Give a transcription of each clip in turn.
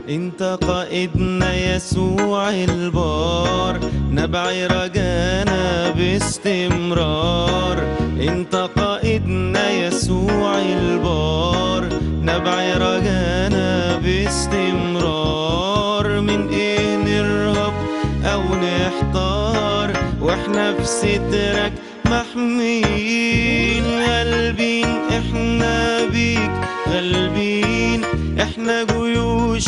انت قائدنا يسوع البار نبع رجانا باستمرار انت قائدنا يسوع البار نبع رجانا باستمرار من ايه نرهب او نحتار واحنا في سترك محميين غالبين احنا بيك غالبين احنا جيوش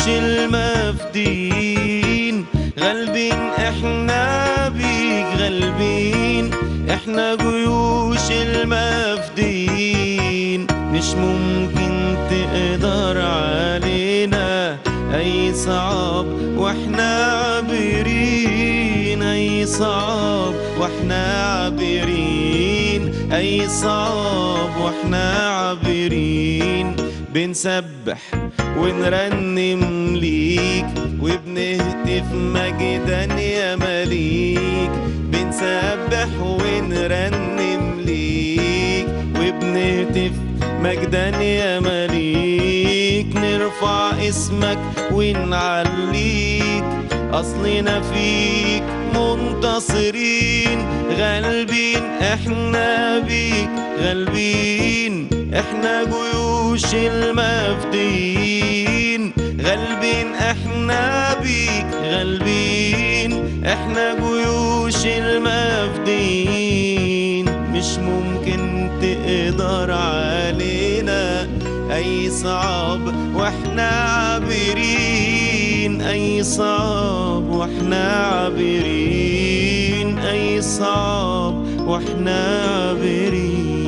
المفدين غالبين احنا بيك غالبين احنا جيوش المفدين مش ممكن تقدر علينا اي صعب واحنا عابرين اي صعب واحنا عابرين اي صعب واحنا عابرين بنسبح ونرنم ليك وبنهتف مجدا يا مليك بنسبح ونرنم ليك وبنهتف مجدا يا مليك نرفع اسمك ونعليك أصلنا فيك منتصرين غالبين احنا بيك غالبين احنا جيوش المفدين غالبين احنا بيك غالبين احنا جيوش المفدين مش ممكن تقدر علينا اي صعب واحنا عابرين اي صعب واحنا عابرين اي صعب واحنا عابرين